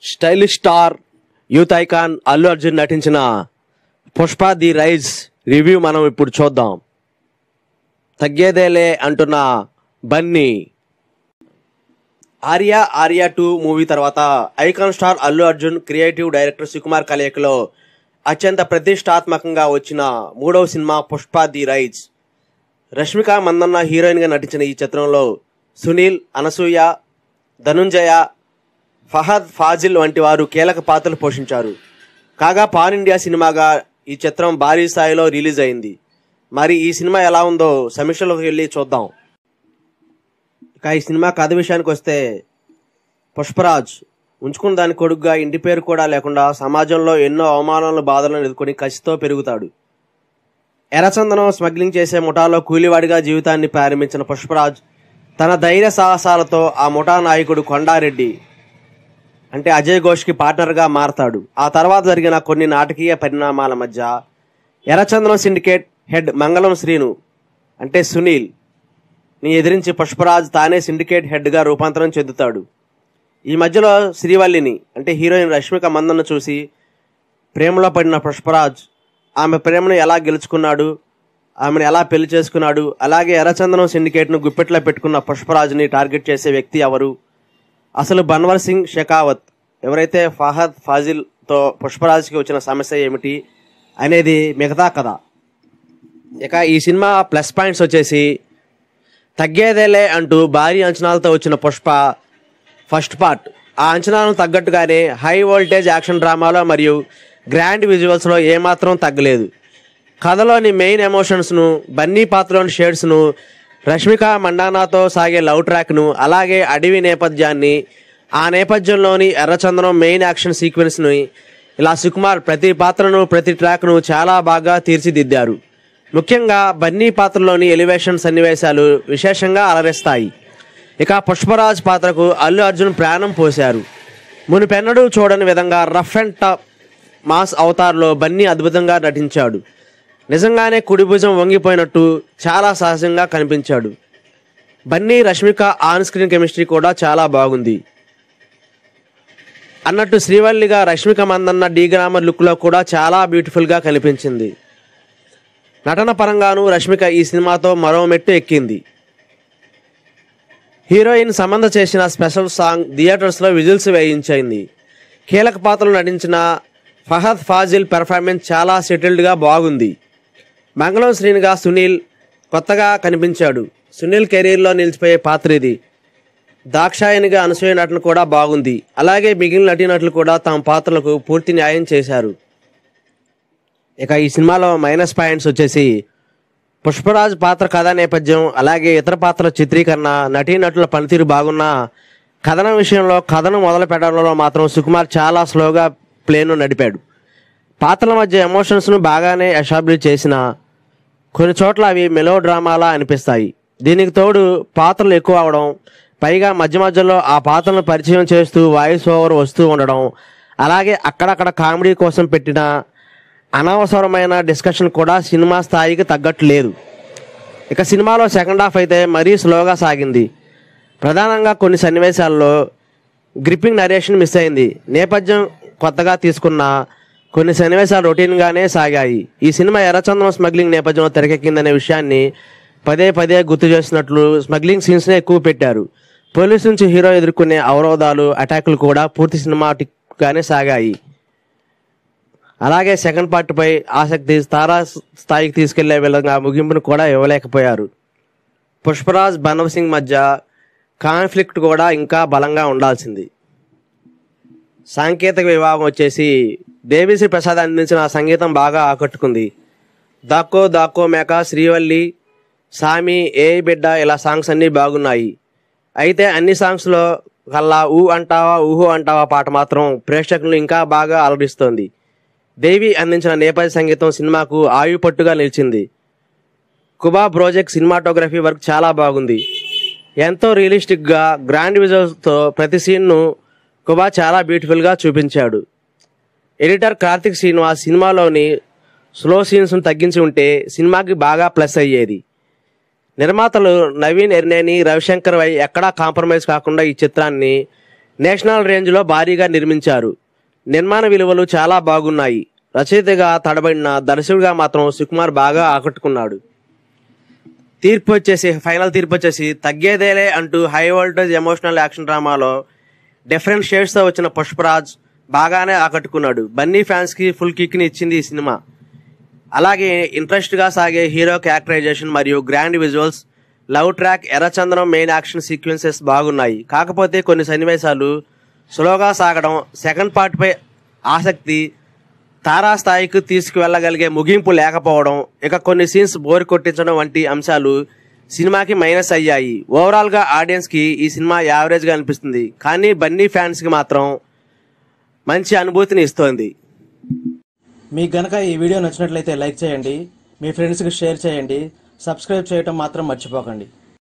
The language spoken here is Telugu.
stylish star youth icon Allu Arjun నటించిన పుష్ప ది రైజ్ రివ్యూ మనం ఇప్పుడు చూద్దాం తగ్గేదేలే అంటున్న బన్నీ ఆర్య ఆర్య టూ మూవీ తర్వాత icon star Allu Arjun creative director Sukumar కలయికలో అత్యంత ప్రతిష్టాత్మకంగా వచ్చిన మూడవ సినిమా పుష్ప ది రైజ్ రష్మిక మందన్న హీరోయిన్గా నటించిన ఈ చిత్రంలో సునీల్ అనసూయ ధనుంజయ ఫహద్ ఫాజిల్ వంటి వారు కీలక పాత్రలు పోషించారు కాగా పాన్ ఇండియా సినిమాగా ఈ చిత్రం భారీ స్థాయిలో రిలీజ్ అయింది మరి ఈ సినిమా ఎలా ఉందో సమీక్షలోకి వెళ్ళి చూద్దాం ఇక ఈ సినిమా కథ విషయానికి వస్తే పుష్పరాజ్ ఉంచుకున్న దాని కొడుకుగా ఇంటి పేరు కూడా లేకుండా సమాజంలో ఎన్నో అవమానాలను బాధలను ఎదుర్కొని కసితో పెరుగుతాడు ఎర్రచందనం స్మగ్లింగ్ చేసే ముఠాలో కూలివాడిగా జీవితాన్ని ప్రారంభించిన పుష్పరాజ్ తన ధైర్య సాహసాలతో ఆ ముఠా నాయకుడు కొండారెడ్డి అంటే అజయ్ ఘోష్కి పార్ట్నర్గా మారతాడు ఆ తర్వాత జరిగిన కొన్ని నాటకీయ పరిణామాల మధ్య ఎర్రచందనం సిండికేట్ హెడ్ మంగళం శ్రీను అంటే సునీల్ ని ఎదిరించి పుష్పరాజ్ తానే సిండికేట్ హెడ్గా రూపాంతరం చెందుతాడు ఈ మధ్యలో శ్రీవల్లిని అంటే హీరోయిన్ రష్మిక మందన్ను చూసి ప్రేమలో పడిన పుష్పరాజ్ ఆమె ప్రేమను ఎలా గెలుచుకున్నాడు ఆమెను ఎలా పెళ్లి చేసుకున్నాడు అలాగే ఎర్రచందనం సిండికేట్ను గుప్పెట్లో పెట్టుకున్న పుష్పరాజ్ని టార్గెట్ చేసే వ్యక్తి ఎవరు అసలు బన్వర్ సింగ్ షెకావత్ ఎవరైతే ఫహద్ ఫాజిల్తో పుష్పరాజ్కి వచ్చిన సమస్య ఏమిటి అనేది మిగతా కథ ఇక ఈ సినిమా ప్లస్ పాయింట్స్ వచ్చేసి తగ్గేదేలే అంటూ భారీ అంచనాలతో వచ్చిన పుష్ప ఫస్ట్ పార్ట్ ఆ అంచనాలను తగ్గట్టుగానే హై వోల్టేజ్ యాక్షన్ డ్రామాలో మరియు గ్రాండ్ విజువల్స్లో ఏమాత్రం తగ్గలేదు కథలోని మెయిన్ ఎమోషన్స్ను బన్నీ పాత్రలోని షేడ్స్ను రష్మిక మండానాతో సాగే లవ్ ట్రాక్ను అలాగే అడవి నేపథ్యాన్ని ఆ నేపథ్యంలోని ఎర్రచందనం మెయిన్ యాక్షన్ సీక్వెన్స్ని ఇలా సుకుమార్ ప్రతి పాత్రను ప్రతి ట్రాక్ను చాలా బాగా తీర్చిదిద్దారు ముఖ్యంగా బన్నీ పాత్రలోని ఎలివేషన్ సన్నివేశాలు విశేషంగా అలరిస్తాయి ఇక పుష్పరాజ్ పాత్రకు అల్లు అర్జున్ ప్రాణం పోశారు మునిపెన్నడూ చూడని విధంగా రఫ్ అండ్ టఫ్ మాస్ అవతార్లో బన్నీ అద్భుతంగా నటించాడు నిజంగానే కుడి భుజం వంగిపోయినట్టు చాలా సహజంగా కనిపించాడు Bunny Rashmika on screen chemistry కూడా చాలా బాగుంది అన్నట్టు శ్రీవల్లిగా రష్మిక మందన్న డీ గ్రామర్ లుక్లో కూడా చాలా బ్యూటిఫుల్గా కనిపించింది నటన పరంగాను రష్మిక ఈ సినిమాతో మరో మెట్టు ఎక్కింది హీరోయిన్ సంబంధ చేసిన స్పెషల్ సాంగ్ థియేటర్స్లో విజిల్స్ వేయించింది కీలక పాత్రలు నటించిన ఫహద్ ఫాజిల్ పెర్ఫార్మెన్స్ చాలా సెటిల్డ్గా బాగుంది మంగళం శ్రీనిగా సునీల్ కొత్తగా కనిపించాడు సునీల్ కెరీర్లో నిలిచిపోయే పాత్ర ఇది దాక్షాయనిగా అనసూయ నటన కూడా బాగుంది అలాగే మిగిలిన నటీనటులు కూడా తమ పాత్రలకు పూర్తి న్యాయం చేశారు ఇక ఈ సినిమాలో మైనస్ పాయింట్స్ వచ్చేసి పుష్పరాజ్ పాత్ర కథా నేపథ్యం అలాగే ఇతర పాత్రల చిత్రీకరణ నటీనటుల పనితీరు బాగున్నా కథనం విషయంలో కథను మొదలు పెట్టడంలో మాత్రం సుకుమార్ చాలా స్లోగా ప్లేను నడిపాడు పాత్రల మధ్య ఎమోషన్స్ను బాగానే ఎస్టాబ్లిష్ చేసిన కొన్ని చోట్ల అవి మెలో డ్రామాలా అనిపిస్తాయి దీనికి తోడు పాత్రలు ఎక్కువ అవడం పైగా మధ్య మధ్యలో ఆ పాత్రలను పరిచయం చేస్తూ వాయిస్ ఓవర్ వస్తూ ఉండడం అలాగే అక్కడక్కడ కామెడీ కోసం పెట్టిన అనవసరమైన డిస్కషన్ కూడా సినిమా స్థాయికి తగ్గట్టు లేదు ఇక సినిమాలో సెకండ్ హాఫ్ అయితే మరీ స్లోగా సాగింది ప్రధానంగా కొన్ని సన్నివేశాల్లో గ్రిప్పింగ్ నరేషన్ మిస్ అయింది నేపథ్యం కొత్తగా తీసుకున్న కొన్ని సన్నివేశాలు రొటీన్గానే సాగాయి ఈ సినిమా ఎర్రచందనం స్మగ్లింగ్ నేపథ్యంలో తెరకెక్కిందనే విషయాన్ని పదే పదే గుర్తు చేసినట్లు స్మగ్లింగ్ సీన్స్నే ఎక్కువ పెట్టారు పోలీసు నుంచి హీరో ఎదుర్కొనే అవరోధాలు అటాకులు కూడా పూర్తి సినిమాటిక్గానే సాగాయి అలాగే సెకండ్ పార్ట్పై ఆసక్తి తారా స్థాయికి తీసుకెళ్లే విధంగా ముగింపును కూడా ఇవ్వలేకపోయారు పుష్పరాజ్ బనవ్ సింగ్ మధ్య కాన్ఫ్లిక్ట్ కూడా ఇంకా బలంగా ఉండాల్సింది సాంకేతిక విభాగం వచ్చేసి దేవిశ్రీ ప్రసాద్ అందించిన సంగీతం బాగా ఆకట్టుకుంది దాక్కో దాక్కో మేక శ్రీవల్లి సామి ఏ బిడ్డ ఇలా సాంగ్స్ అన్నీ బాగున్నాయి అయితే అన్ని సాంగ్స్లో కల్లా ఊ అంటావా ఊహో అంటావా పాట మాత్రం ప్రేక్షకులను ఇంకా బాగా అలరిస్తోంది దేవి అందించిన నేపథ్య సంగీతం సినిమాకు ఆయుపట్టుగా నిలిచింది కుబా ప్రాజెక్ట్ సినిమాటోగ్రఫీ వర్క్ చాలా బాగుంది ఎంతో రియలిస్టిక్గా గ్రాండ్ విజువల్స్తో ప్రతి సీన్ను కుబా చాలా బ్యూటిఫుల్గా చూపించాడు ఎడిటర్ కార్తిక్ శ్రీనివాస్ సినిమాలోని స్లో సీన్స్ను తగ్గించి ఉంటే సినిమాకి బాగా ప్లస్ అయ్యేది నిర్మాతలు నవీన్ ఎర్నేని రవిశంకర్ వై ఎక్కడా కాంప్రమైజ్ కాకుండా ఈ చిత్రాన్ని నేషనల్ రేంజ్లో భారీగా నిర్మించారు నిర్మాణ విలువలు చాలా బాగున్నాయి రచయితగా తడబడిన దర్శకుడిగా మాత్రం సుకుమార్ బాగా ఆకట్టుకున్నాడు తీర్పు వచ్చేసి ఫైనల్ తీర్పు వచ్చేసి తగ్గేదేలే అంటూ హై వోల్టేజ్ ఎమోషనల్ యాక్షన్ డ్రామాలో డిఫరెంట్ షేడ్స్తో వచ్చిన పుష్పరాజ్ బాగానే ఆకట్టుకున్నాడు బన్నీ ఫ్యాన్స్కి ఫుల్ కిక్ని ఇచ్చింది ఈ సినిమా అలాగే ఇంట్రెస్ట్గా సాగే హీరో క్యారెక్టరైజేషన్ మరియు గ్రాండ్ విజువల్స్ లవ్ ట్రాక్ ఎర్రచందనం మెయిన్ యాక్షన్ సీక్వెన్సెస్ బాగున్నాయి కాకపోతే కొన్ని సన్నివేశాలు స్లోగా సాగడం సెకండ్ పార్ట్పై ఆసక్తి తారాస్థాయికి తీసుకువెళ్ళగలిగే ముగింపు లేకపోవడం ఇక కొన్ని సీన్స్ బోర్ కొట్టించడం వంటి అంశాలు సినిమాకి మైనస్ అయ్యాయి ఓవరాల్గా ఆడియన్స్కి ఈ సినిమా యావరేజ్గా అనిపిస్తుంది కానీ బన్నీ ఫ్యాన్స్కి మాత్రం మంచి అనుభూతిని ఇస్తోంది మీకు గనక ఈ వీడియో నచ్చినట్లయితే లైక్ చేయండి మీ ఫ్రెండ్స్కి షేర్ చేయండి సబ్స్క్రైబ్ చేయటం మాత్రం మర్చిపోకండి